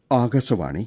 ആകാശവാണി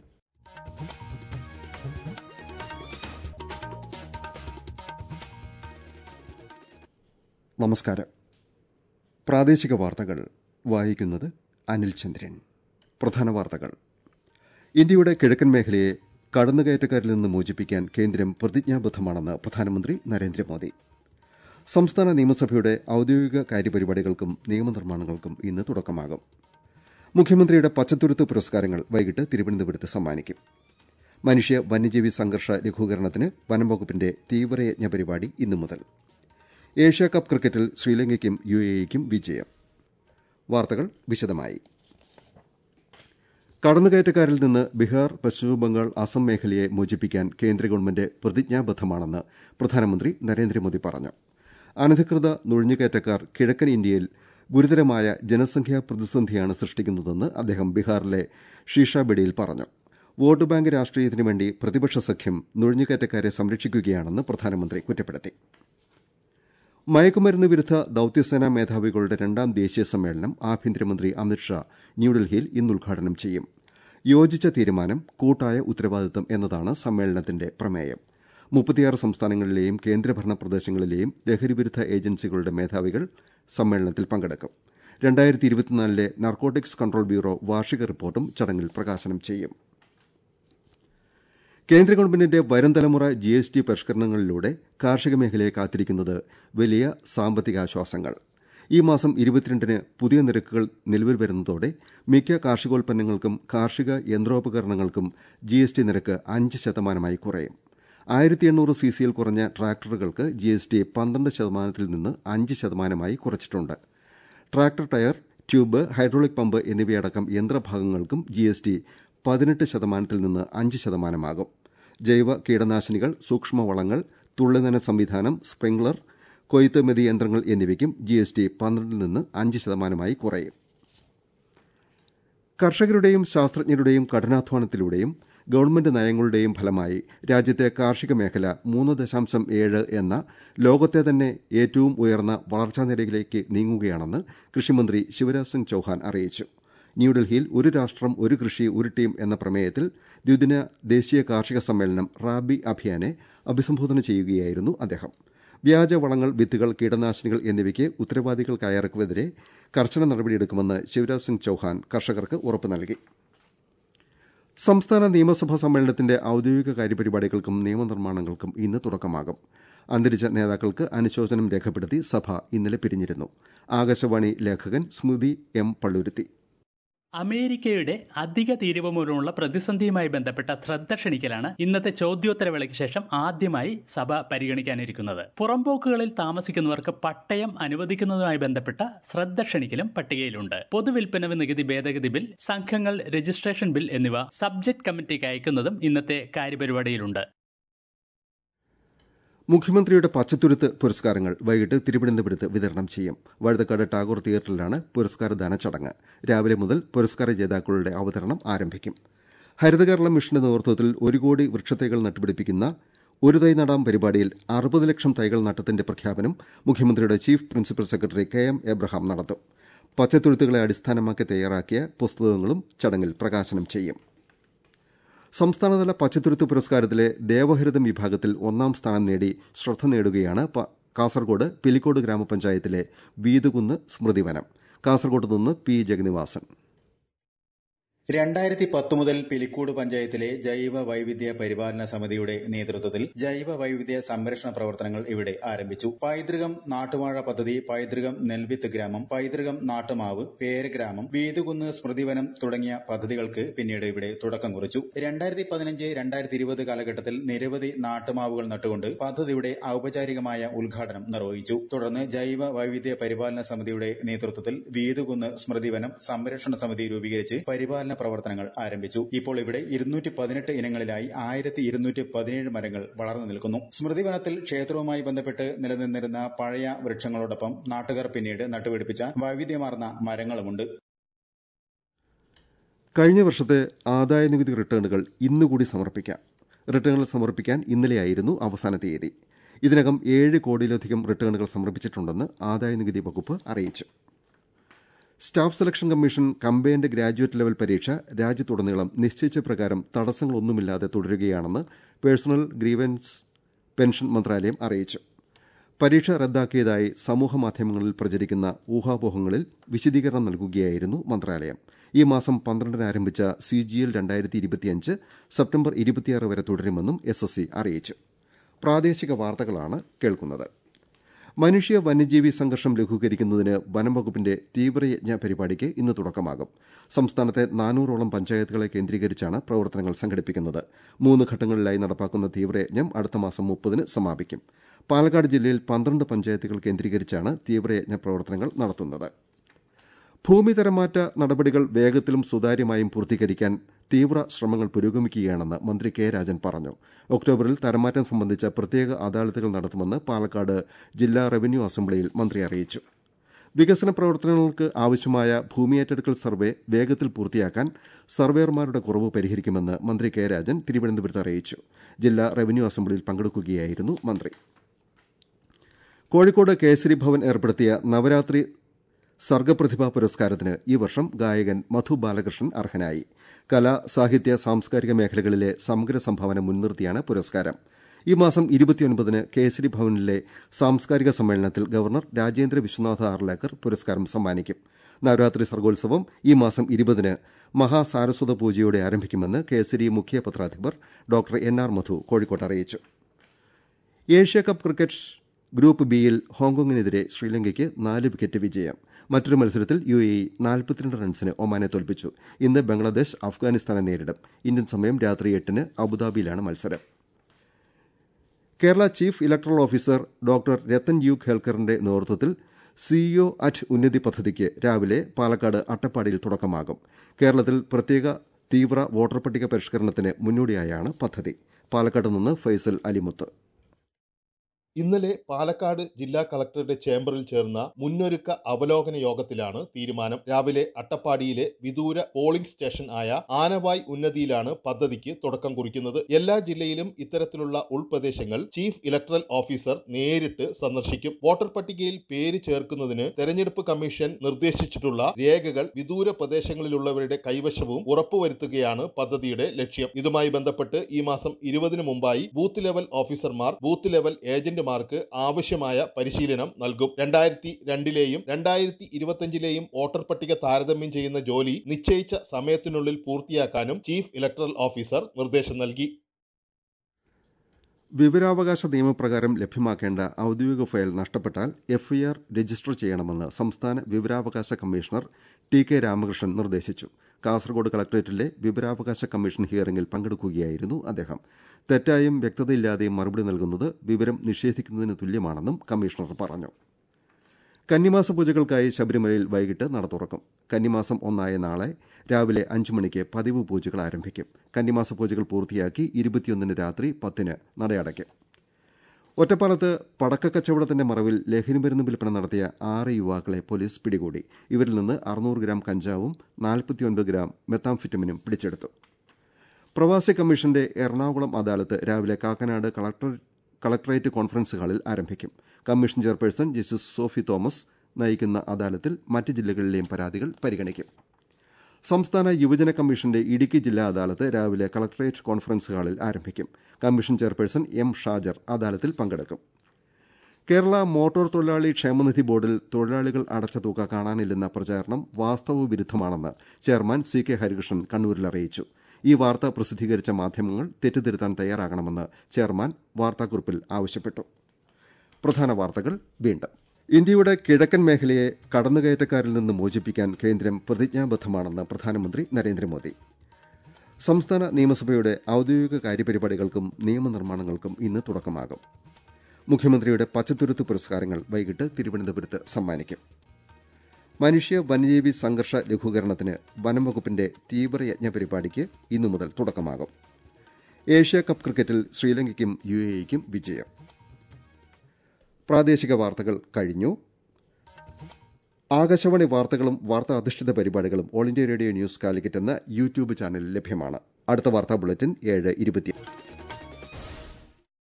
നമസ്കാരം പ്രാദേശിക വാർത്തകൾ വായിക്കുന്നത് അനിൽ ചന്ദ്രൻ പ്രധാന വാർത്തകൾ ഇന്ത്യയുടെ കിഴക്കൻ മേഖലയെ കടന്നുകയറ്റക്കാരിൽ നിന്ന് മോചിപ്പിക്കാൻ കേന്ദ്രം പ്രതിജ്ഞാബദ്ധമാണെന്ന് പ്രധാനമന്ത്രി നരേന്ദ്രമോദി സംസ്ഥാന നിയമസഭയുടെ ഔദ്യോഗിക കാര്യപരിപാടികൾക്കും നിയമനിർമ്മാണങ്ങൾക്കും ഇന്ന് തുടക്കമാകും മുഖ്യമന്ത്രിയുടെ പച്ചത്തുരുത്ത് പുരസ്കാരങ്ങൾ വൈകിട്ട് തിരുവനന്തപുരത്ത് സമ്മാനിക്കും മനുഷ്യ വന്യജീവി സംഘർഷ ലഘൂകരണത്തിന് വനംവകുപ്പിന്റെ തീവ്രയജ്ഞ പരിപാടി ഇന്നു മുതൽ ഏഷ്യ കപ്പ് ക്രിക്കറ്റിൽ ശ്രീലങ്കയ്ക്കും യു എക്കും വിജയം വാർത്തകൾ വിശദമായി കടന്നുകയറ്റക്കാരിൽ നിന്ന് ബീഹാർ പശ്ചിമബംഗാൾ അസം മേഖലയെ മോചിപ്പിക്കാൻ കേന്ദ്ര ഗവൺമെന്റ് പ്രതിജ്ഞാബദ്ധമാണെന്ന് പ്രധാനമന്ത്രി നരേന്ദ്രമോദി പറഞ്ഞു അനധികൃത നുഴഞ്ഞുകയറ്റക്കാർ കിഴക്കൻ ഇന്ത്യയിൽ ഗുരുതരമായ ജനസംഖ്യാ പ്രതിസന്ധിയാണ് സൃഷ്ടിക്കുന്നതെന്ന് അദ്ദേഹം ബീഹാറിലെ ഷീഷാബെഡിയിൽ പറഞ്ഞു വോട്ട് ബാങ്ക് രാഷ്ട്രീയത്തിനു വേണ്ടി പ്രതിപക്ഷ സഖ്യം നുഴഞ്ഞുകയറ്റക്കാരെ സംരക്ഷിക്കുകയാണെന്ന് പ്രധാനമന്ത്രി കുറ്റപ്പെടുത്തി മയക്കുമരുന്ന് വിരുദ്ധ ദൌത്യസേനാ മേധാവികളുടെ രണ്ടാം ദേശീയ സമ്മേളനം ആഭ്യന്തരമന്ത്രി അമിത്ഷാ ന്യൂഡൽഹിയിൽ ഇന്ന് ഉദ്ഘാടനം ചെയ്യും യോജിച്ച തീരുമാനം കൂട്ടായ ഉത്തരവാദിത്തം എന്നതാണ് സമ്മേളനത്തിന്റെ പ്രമേയം മുപ്പത്തിയാറ് സംസ്ഥാനങ്ങളിലെയും കേന്ദ്രഭരണ പ്രദേശങ്ങളിലെയും ലഹരിവിരുദ്ധ ഏജൻസികളുടെ മേധാവികൾ സമ്മേളനത്തിൽ പങ്കെടുക്കും രണ്ടായിരത്തി ഇരുപത്തിനാലിലെ നാർക്കോട്ടിക്സ് കൺട്രോൾ ബ്യൂറോ വാർഷിക റിപ്പോർട്ടും ചടങ്ങിൽ പ്രകാശനം ചെയ്യും കേന്ദ്ര ഗവൺമെന്റിന്റെ വരും തലമുറ ജി എസ് ടി പരിഷ്കരണങ്ങളിലൂടെ കാർഷിക മേഖലയെ കാത്തിരിക്കുന്നത് വലിയ സാമ്പത്തികാശ്വാസങ്ങൾ ഈ മാസം ഇരുപത്തിരണ്ടിന് പുതിയ നിരക്കുകൾ നിലവിൽ വരുന്നതോടെ മിക്ക കാർഷികോൽപ്പന്നങ്ങൾക്കും കാർഷിക യന്ത്രോപകരണങ്ങൾക്കും ജി എസ് ടി നിരക്ക് അഞ്ച് ശതമാനമായി കുറയും ആയിരത്തി എണ്ണൂറ് സി സിയിൽ കുറഞ്ഞ ട്രാക്ടറുകൾക്ക് ജി എസ് ടി പന്ത്രണ്ട് ശതമാനത്തിൽ നിന്ന് അഞ്ച് ശതമാനമായി കുറച്ചിട്ടുണ്ട് tractor tyre tube hydraulic pump എന്നിവയടക്കം യന്ത്രഭാഗങ്ങൾക്കും ജി എസ് ടി പതിനെട്ട് ശതമാനത്തിൽ നിന്ന് അഞ്ച് ശതമാനമാകും ജൈവ കീടനാശിനികൾ സൂക്ഷ്മവളങ്ങൾ തുള്ളിനന സംവിധാനം സ്പ്രിംഗ്ലർ കൊയ്ത്ത് മെതി യന്ത്രങ്ങൾ എന്നിവയ്ക്കും ജി എസ് ടി പന്ത്രണ്ടിൽ നിന്ന് അഞ്ച് ശതമാനമായി കുറയും കർഷകരുടെയും ശാസ്ത്രജ്ഞരുടെയും കഠിനാധ്വാനത്തിലൂടെയും ഗവൺമെന്റ് നയങ്ങളുടെയും ഫലമായി രാജ്യത്തെ കാർഷിക മേഖല മൂന്ന് ദശാംശം ഏഴ് എന്ന ലോകത്തെ തന്നെ ഏറ്റവും ഉയർന്ന വളർച്ചാ നിരയിലേക്ക് നീങ്ങുകയാണെന്ന് കൃഷിമന്ത്രി ശിവരാജ് സിംഗ് ചൌഹാൻ അറിയിച്ചു ന്യൂഡൽഹിയിൽ ഒരു രാഷ്ട്രം ഒരു കൃഷി ഒരു ടീം എന്ന പ്രമേയത്തിൽ ദ്വിദിന ദേശീയ കാർഷിക സമ്മേളനം റാബി അഭിയാനെ അഭിസംബോധന ചെയ്യുകയായിരുന്നു അദ്ദേഹം വ്യാജ വളങ്ങൾ വിത്തുകൾ കീടനാശിനികൾ എന്നിവയ്ക്ക് ഉത്തരവാദികൾക്കായർക്കെതിരെ കർശന നടപടിയെടുക്കുമെന്ന് ശിവരാജ് സിംഗ് ചൌഹാൻ കർഷകർക്ക് ഉറപ്പ് നൽകി സംസ്ഥാന നിയമസഭാ സമ്മേളനത്തിന്റെ ഔദ്യോഗിക കാര്യപരിപാടികൾക്കും നിയമനിർമ്മാണങ്ങൾക്കും ഇന്ന് തുടക്കമാകും അന്തരിച്ച നേതാക്കൾക്ക് അനുശോചനം രേഖപ്പെടുത്തി സഭ ഇന്നലെ പിരിഞ്ഞിരുന്നു ആകാശവാണി ലേഖകൻ സ്മൃതി എം പള്ളുരുത്തി അമേരിക്കയുടെ അധിക തീരുവ മൂലമുള്ള പ്രതിസന്ധിയുമായി ബന്ധപ്പെട്ട ശ്രദ്ധ ക്ഷണിക്കലാണ് ഇന്നത്തെ ചോദ്യോത്തരവേളയ്ക്ക് ശേഷം ആദ്യമായി സഭ പരിഗണിക്കാനിരിക്കുന്നത് പുറംപോക്കുകളിൽ താമസിക്കുന്നവർക്ക് പട്ടയം അനുവദിക്കുന്നതുമായി ബന്ധപ്പെട്ട ശ്രദ്ധ ക്ഷണിക്കലും പട്ടികയിലുണ്ട് പൊതുവിൽപ്പന നികുതി ഭേദഗതി ബിൽ സംഘങ്ങൾ രജിസ്ട്രേഷൻ ബിൽ എന്നിവ സബ്ജക്ട് കമ്മിറ്റിക്ക് അയക്കുന്നതും ഇന്നത്തെ കാര്യപരിപാടിയിലുണ്ട് മുഖ്യമന്ത്രിയുടെ പച്ചത്തുരുത്ത് പുരസ്കാരങ്ങൾ വൈകിട്ട് തിരുവനന്തപുരത്ത് വിതരണം ചെയ്യും വഴുതക്കാട് ടാഗോർ തിയേറ്ററിലാണ് പുരസ്കാരദാന ചടങ്ങ് രാവിലെ മുതൽ പുരസ്കാര ജേതാക്കളുടെ അവതരണം ആരംഭിക്കും ഹരിതകേരള മിഷന്റെ നേതൃത്വത്തിൽ ഒരു കോടി വൃക്ഷത്തൈകൾ നട്ടുപിടിപ്പിക്കുന്ന ഒരു തൈ നടാം പരിപാടിയിൽ അറുപത് ലക്ഷം തൈകൾ നട്ടത്തിന്റെ പ്രഖ്യാപനം മുഖ്യമന്ത്രിയുടെ chief principal secretary K M Abraham നടത്തും പച്ചത്തുരുത്തുകളെ അടിസ്ഥാനമാക്കി തയ്യാറാക്കിയ പുസ്തകങ്ങളും ചടങ്ങിൽ പ്രകാശനം ചെയ്യും സംസ്ഥാനതല പച്ചത്തുരുത്ത് പുരസ്കാരത്തിലെ ദേവഹരിതം വിഭാഗത്തിൽ ഒന്നാം സ്ഥാനം നേടി ശ്രദ്ധ നേടുകയാണ് കാസർകോട് പിലിക്കോട് ഗ്രാമപഞ്ചായത്തിലെ വീതുകുന്ന് സ്മൃതിവനം കാസർകോട്ട് നിന്ന് പി ജഗന്നിവാസൻ രണ്ടായിരത്തി പത്ത് മുതൽ പിലിക്കൂട് പഞ്ചായത്തിലെ ജൈവ വൈവിധ്യ പരിപാലന സമിതിയുടെ നേതൃത്വത്തിൽ ജൈവ വൈവിധ്യ സംരക്ഷണ പ്രവർത്തനങ്ങൾ ഇവിടെ ആരംഭിച്ചു പൈതൃകം നാട്ടുവാഴ പദ്ധതി പൈതൃകം നെൽവിത്ത് ഗ്രാമം പൈതൃകം നാട്ടുമാവ് പേരഗ്രാമം വീതുകുന്ന് സ്മൃതിവനം തുടങ്ങിയ പദ്ധതികൾക്ക് പിന്നീട് ഇവിടെ തുടക്കം കുറിച്ചു രണ്ടായിരത്തി പതിനഞ്ച് രണ്ടായിരത്തി ഇരുപത് കാലഘട്ടത്തിൽ നിരവധി നാട്ടുമാവുകൾ നട്ടുകൊണ്ട് പദ്ധതിയുടെ ഔപചാരികമായ ഉദ്ഘാടനം നിർവഹിച്ചു തുടർന്ന് ജൈവ വൈവിധ്യ പരിപാലന സമിതിയുടെ നേതൃത്വത്തിൽ വീതുകുന്ന് സ്മൃതിവനം സംരക്ഷണ സമിതി രൂപീകരിച്ച് പരിപാലന പ്രവർത്തനങ്ങൾ ആരംഭിച്ചു ഇപ്പോൾ ഇവിടെ ഇരുന്നൂറ്റി പതിനെട്ട് ഇനങ്ങളിലായി ആയിരത്തി ഇരുന്നൂറ്റി പതിനേഴ് മരങ്ങൾ വളർന്നു നിൽക്കുന്നു സ്മൃതിവനത്തിൽ ക്ഷേത്രവുമായി ബന്ധപ്പെട്ട് നിലനിന്നിരുന്ന പഴയ വൃക്ഷങ്ങളോടൊപ്പം നാട്ടുകാർ പിന്നീട് നട്ടുപിടിപ്പിച്ച വൈവിധ്യമാർന്ന മരങ്ങളുമുണ്ട് കഴിഞ്ഞ വർഷത്തെ ആദായനികുതി റിട്ടേണുകൾ ഇന്നുകൂടി സമർപ്പിക്കാം റിട്ടേണുകൾ സമർപ്പിക്കാൻ ഇന്നലെയായിരുന്നു അവസാന തീയതി ഇതിനകം ഏഴ് കോടിയിലധികം റിട്ടേണുകൾ സമർപ്പിച്ചിട്ടുണ്ടെന്ന് ആദായനികുതി വകുപ്പ് അറിയിച്ചു staff selection commission combined graduate level പരീക്ഷ രാജ്യത്തുടനീളം നിശ്ചയിച്ച പ്രകാരം തടസ്സങ്ങളൊന്നുമില്ലാതെ തുടരുകയാണെന്ന് പേഴ്സണൽ ഗ്രീവൻസ് പെൻഷൻ മന്ത്രാലയം അറിയിച്ചു പരീക്ഷ റദ്ദാക്കിയതായി സമൂഹമാധ്യമങ്ങളിൽ പ്രചരിക്കുന്ന ഊഹാപോഹങ്ങളിൽ വിശദീകരണം നൽകുകയായിരുന്നു മന്ത്രാലയം ഈ മാസം പന്ത്രണ്ടിന് ആരംഭിച്ച സി ജി എൽ രണ്ടായിരത്തി ഇരുപത്തിയഞ്ച് സെപ്റ്റംബർ ഇരുപത്തിയാറ് വരെ തുടരുമെന്നും എസ് എസ് സി അറിയിച്ചു പ്രാദേശിക വാർത്തകളാണ് കേൾക്കുന്നത് മനുഷ്യ വന്യജീവി സംഘർഷം ലഘൂകരിക്കുന്നതിന് വനം വകുപ്പിന്റെ തീവ്രയജ്ഞ പരിപാടിക്ക് ഇന്ന് തുടക്കമാകും സംസ്ഥാനത്തെ നാനൂറോളം പഞ്ചായത്തുകളെ കേന്ദ്രീകരിച്ചാണ് പ്രവർത്തനങ്ങൾ സംഘടിപ്പിക്കുന്നത് മൂന്ന് ഘട്ടങ്ങളിലായി നടപ്പാക്കുന്ന തീവ്രയജ്ഞം അടുത്ത മാസം മുപ്പതിന് സമാപിക്കും പാലക്കാട് ജില്ലയിൽ പന്ത്രണ്ട് പഞ്ചായത്തുകൾ കേന്ദ്രീകരിച്ചാണ് തീവ്രയജ്ഞ പ്രവർത്തനങ്ങൾ നടത്തുന്നത് ഭൂമി തരംമാറ്റ നടപടികൾ വേഗത്തിലും സുതാര്യമായും പൂർത്തീകരിക്കാൻ തീവ്ര ശ്രമങ്ങൾ പുരോഗമിക്കുകയാണെന്ന് മന്ത്രി കെ രാജൻ പറഞ്ഞു ഒക്ടോബറിൽ തരംമാറ്റം സംബന്ധിച്ച പ്രത്യേക അദാലത്തുകൾ നടത്തുമെന്ന് പാലക്കാട് ജില്ലാ റവന്യൂ അസംബ്ലിയിൽ മന്ത്രി അറിയിച്ചു വികസന പ്രവർത്തനങ്ങൾക്ക് ആവശ്യമായ ഭൂമി ഏറ്റെടുക്കൽ സർവേ വേഗത്തിൽ പൂർത്തിയാക്കാൻ സർവേയർമാരുടെ കുറവ് പരിഹരിക്കുമെന്ന് മന്ത്രി കെ രാജൻ തിരുവനന്തപുരത്ത് അറിയിച്ചു ജില്ലാ റവന്യൂ അസംബ്ലിയിൽ പങ്കെടുക്കുകയായിരുന്നു മന്ത്രി കോഴിക്കോട് കേസരി ഭവൻ ഏർപ്പെടുത്തിയ നവരാത്രി സർഗപ്രതിഭാ പുരസ്കാരത്തിന് ഈ വർഷം ഗായകൻ മധു ബാലകൃഷ്ണൻ അർഹനായി കലാ സാഹിത്യ സാംസ്കാരിക മേഖലകളിലെ സമഗ്ര സംഭാവന മുൻനിർത്തിയാണ് പുരസ്കാരം ഈ മാസം ഇരുപത്തിയൊൻപതിന് കേസരി ഭവനിലെ സാംസ്കാരിക സമ്മേളനത്തിൽ ഗവർണർ രാജേന്ദ്ര വിശ്വനാഥ ആർലേക്കർ പുരസ്കാരം സമ്മാനിക്കും നവരാത്രി സർഗോത്സവം ഈ മാസം ഇരുപതിന് മഹാസാരസ്വത പൂജയോടെ ആരംഭിക്കുമെന്ന് കേസരി മുഖ്യ പത്രാധിപർ ഡോക്ടർ എൻ ആർ മധു കോഴിക്കോട്ട് അറിയിച്ചു ഏഷ്യ കപ്പ് ക്രിക്കറ്റ് ഗ്രൂപ്പ് ബിയിൽ ഹോങ്കോങ്ങിനെതിരെ ശ്രീലങ്കയ്ക്ക് നാല് വിക്കറ്റ് വിജയം മറ്റൊരു മത്സരത്തിൽ യു എ ഇ നാൽപ്പത്തിരണ്ട് റൺസിന് ഒമാനെ തോൽപ്പിച്ചു ഇന്ന് ബംഗ്ലാദേശ് അഫ്ഗാനിസ്ഥാനെ നേരിടും ഇന്ത്യൻ സമയം രാത്രി എട്ടിന് അബുദാബിയിലാണ് മത്സരം Kerala chief electoral officer doctor Rathan U ഖേൽക്കറിന്റെ നേതൃത്വത്തിൽ സിഇഒ അറ്റ് ഉന്നതി പദ്ധതിക്ക് രാവിലെ പാലക്കാട് അട്ടപ്പാടിയിൽ തുടക്കമാകും കേരളത്തിൽ പ്രത്യേക തീവ്ര വോട്ടർ പട്ടിക പരിഷ്കരണത്തിന് മുന്നോടിയായാണ് പദ്ധതി പാലക്കാട് നിന്ന് ഫൈസൽ അലിമുത്ത് ഇന്നലെ പാലക്കാട് ജില്ലാ കളക്ടറുടെ ചേംബറിൽ ചേർന്ന മുന്നൊരുക്ക അവലോകന യോഗത്തിലാണ് തീരുമാനം രാവിലെ അട്ടപ്പാടിയിലെ വിദൂര പോളിംഗ് സ്റ്റേഷൻ ആയ ആനവായ് ഉന്നതിയിലാണ് പദ്ധതിക്ക് തുടക്കം കുറിക്കുന്നത് എല്ലാ ജില്ലയിലും ഇത്തരത്തിലുള്ള ഉൾപ്രദേശങ്ങൾ ചീഫ് ഇലക്ടറൽ ഓഫീസർ നേരിട്ട് സന്ദർശിക്കും വോട്ടർ പട്ടികയിൽ പേര് ചേർക്കുന്നതിന് തെരഞ്ഞെടുപ്പ് കമ്മീഷൻ നിർദ്ദേശിച്ചിട്ടുള്ള രേഖകൾ വിദൂര പ്രദേശങ്ങളിലുള്ളവരുടെ കൈവശവും ഉറപ്പുവരുത്തുകയാണ് പദ്ധതിയുടെ ലക്ഷ്യം ഇതുമായി ബന്ധപ്പെട്ട് ഈ മാസം ഇരുപതിനു മുമ്പായി ബൂത്ത് ലെവൽ ഓഫീസർമാർ ബൂത്ത് ലെവൽ ഏജന്റ് ഏജന്റുമാർക്ക് ആവശ്യമായ പരിശീലനം നൽകും രണ്ടായിരത്തി രണ്ടിലെയും രണ്ടായിരത്തി ഇരുപത്തിയഞ്ചിലെയും വോട്ടർ പട്ടിക താരതമ്യം ചെയ്യുന്ന ജോലി നിശ്ചയിച്ച സമയത്തിനുള്ളിൽ പൂർത്തിയാക്കാനും ചീഫ് ഇലക്ടറൽ ഓഫീസർ നിർദ്ദേശം നൽകി വിവരാവകാശ നിയമപ്രകാരം ലഭ്യമാക്കേണ്ട ഔദ്യോഗിക ഫയൽ നഷ്ടപ്പെട്ടാൽ എഫ്ഐആർ രജിസ്റ്റർ ചെയ്യണമെന്ന് സംസ്ഥാന വിവരാവകാശ കമ്മീഷണർ ടി കെ രാമകൃഷ്ണൻ നിർദ്ദേശിച്ചു കാസർഗോഡ് കളക്ടറേറ്റിലെ വിവരാവകാശ കമ്മീഷൻ ഹിയറിംഗിൽ പങ്കെടുക്കുകയായിരുന്നു അദ്ദേഹം തെറ്റായും വ്യക്തതയില്ലാതെയും മറുപടി നൽകുന്നത് വിവരം നിഷേധിക്കുന്നതിന് തുല്യമാണെന്നും കമ്മീഷണർ പറഞ്ഞു കന്നിമാസ പൂജകൾക്കായി ശബരിമലയിൽ വൈകിട്ട് നട തുറക്കും കന്നിമാസം ഒന്നായ നാളെ രാവിലെ അഞ്ചു മണിക്ക് പതിവ് പൂജകൾ ആരംഭിക്കും കന്നിമാസ പൂജകൾ പൂർത്തിയാക്കി ഇരുപത്തിയൊന്നിന് രാത്രി പത്തിന് നടയടയ്ക്കും ഒറ്റപ്പാലത്ത് പടക്കക്കച്ചവടത്തിന്റെ മറവിൽ ലഹരിമരുന്ന് വിൽപ്പന നടത്തിയ ആറ് യുവാക്കളെ പോലീസ് പിടികൂടി ഇവരിൽ നിന്ന് അറുന്നൂറ് ഗ്രാം കഞ്ചാവും നാൽപ്പത്തിയൊൻപത് ഗ്രാം മെത്താംഫിറ്റമിനും പിടിച്ചെടുത്തു പ്രവാസി കമ്മീഷന്റെ എറണാകുളം അദാലത്ത് രാവിലെ കാക്കനാട് കളക്ടർ കളക്ടറേറ്റ് കോൺഫറൻസ് ഹാളിൽ ആരംഭിക്കും commission chairperson justice Sophy Thomas നയിക്കുന്ന അദാലത്തിൽ മറ്റ് ജില്ലകളിലെയും പരാതികൾ പരിഗണിക്കും സംസ്ഥാന യുവജന കമ്മീഷന്റെ ഇടുക്കി ജില്ലാ അദാലത്ത് രാവിലെ കളക്ടറേറ്റ് കോൺഫറൻസ് ഹാളിൽ ആരംഭിക്കും കമ്മീഷൻ ചെയർപേഴ്സൺ എം ഷാജർ അദാലത്തിൽ പങ്കെടുക്കും കേരള മോട്ടോർ തൊഴിലാളി ക്ഷേമനിധി ബോർഡിൽ തൊഴിലാളികൾ അടച്ച തുക കാണാനില്ലെന്ന പ്രചാരണം വാസ്തവ വിരുദ്ധമാണെന്ന് ചെയർമാൻ സി കെ ഹരികൃഷ്ണൻ കണ്ണൂരിൽ അറിയിച്ചു ഈ വാർത്ത പ്രസിദ്ധീകരിച്ച മാധ്യമങ്ങൾ തെറ്റിദ്ധരുത്താൻ തയ്യാറാകണമെന്ന് ചെയർമാൻ വാർത്താക്കുറിപ്പിൽ ആവശ്യപ്പെട്ടു പ്രധാന വാർത്തകൾ വീണ്ടും ഇന്ത്യയുടെ കിഴക്കൻ മേഖലയെ കടന്നുകയറ്റക്കാരിൽ നിന്ന് മോചിപ്പിക്കാൻ കേന്ദ്രം പ്രതിജ്ഞാബദ്ധമാണെന്ന് പ്രധാനമന്ത്രി നരേന്ദ്രമോദി സംസ്ഥാന നിയമസഭയുടെ ഔദ്യോഗിക കാര്യപരിപാടികൾക്കും നിയമനിർമ്മാണങ്ങൾക്കും ഇന്ന് തുടക്കമാകും മുഖ്യമന്ത്രിയുടെ പച്ചത്തുരുത്ത് പുരസ്കാരങ്ങൾ വൈകിട്ട് തിരുവനന്തപുരത്ത് സമ്മാനിക്കും മനുഷ്യ വന്യജീവി സംഘർഷ ലഘൂകരണത്തിന് വനം വകുപ്പിന്റെ തീവ്രയജ്ഞ പരിപാടിക്ക് ഇന്നു മുതൽ തുടക്കമാകും ഏഷ്യ കപ്പ് ക്രിക്കറ്റിൽ ശ്രീലങ്കയ്ക്കും യു എ ഇക്കും വിജയം പ്രാദേശിക വാർത്തകൾ കഴിഞ്ഞു ആകാശവാണി വാർത്തകളും വാർത്താ അധിഷ്ഠിത പരിപാടികളും all India radio news Calicut എന്ന യൂട്യൂബ് ചാനലിൽ ലഭ്യമാണ് അടുത്ത വാർത്താ ബുള്ളറ്റിൻ ഏഴ് ഇരുപത്തി